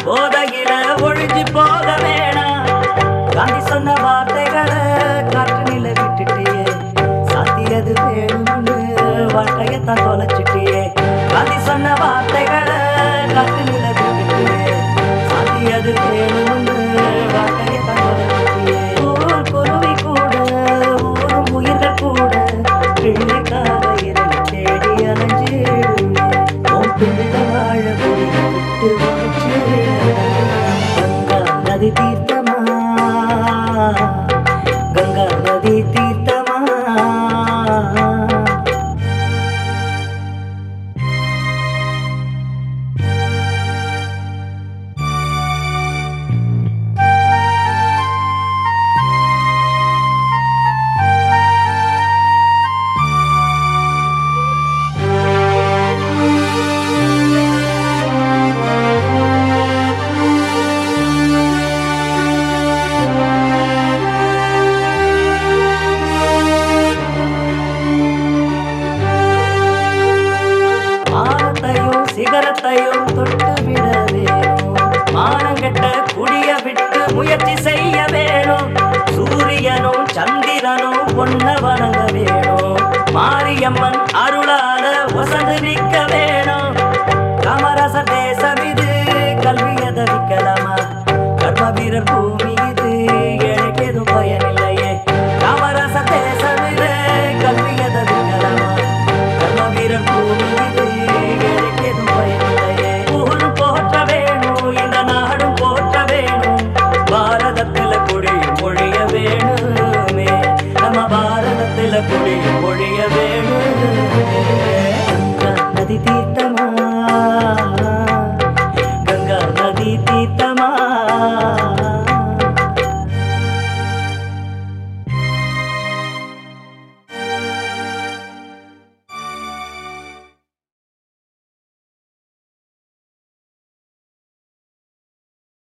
போதையில ஒழிஞ்சு போக வேணாம் காந்தி சொன்ன வார்த்தைகளை காற்றினில விட்டுட்டியே சாத்தியது வேணும்னு வாழ்க்கையத்தான் தொலைச்சிட்டியே காந்தி சொன்ன வார்த்தைகளை காற்றினில விட்டுட்டியே சாத்தியது வேணும்னு வாழ்க்கையத்தான் தொலைச்சிட்டியே ஊர் குருவி கூட ஊரும் உயிர்கள் கூட பிள்ளைக்காக இருந்து தேடி அலைஞ்சிடுமே உன் பிள்ளை வாழ போய் விட்டு வச்சு கங்கா நதி தீர்த்தமா கங்கா நதி தீர்த்தமா மானத்தையும் சிகரத்தையும் தொட்டு விட வேணும் மானங்கெட்ட குடிய விட்டு முயற்சி செய்ய வேணும் சூரியனும் சந்திரனும் ஒன்ன வணங்க வேணும் மாரியம்மன் அருளால வசந்து நிற்க வேணும் காமராச தேசம் இது கல்வியத விக்கலாமா கர்ம வீரர் பூமி இது எனக்கு எதுவும் பயனில்லையே காமராச தேசம் இது கல்வியத விக்கலாமா கர்ம வீரர் பூமி இது எனக்கு எதுவும் பயனில்லையே ஊரும் போற்ற வேணும் இந்த நாடும் போற்ற வேணும் பாரதத்துல குடியும் ஒழிய வேணுமே நம்ம பாரதத்துல குடியும் ஒழிய வேணும்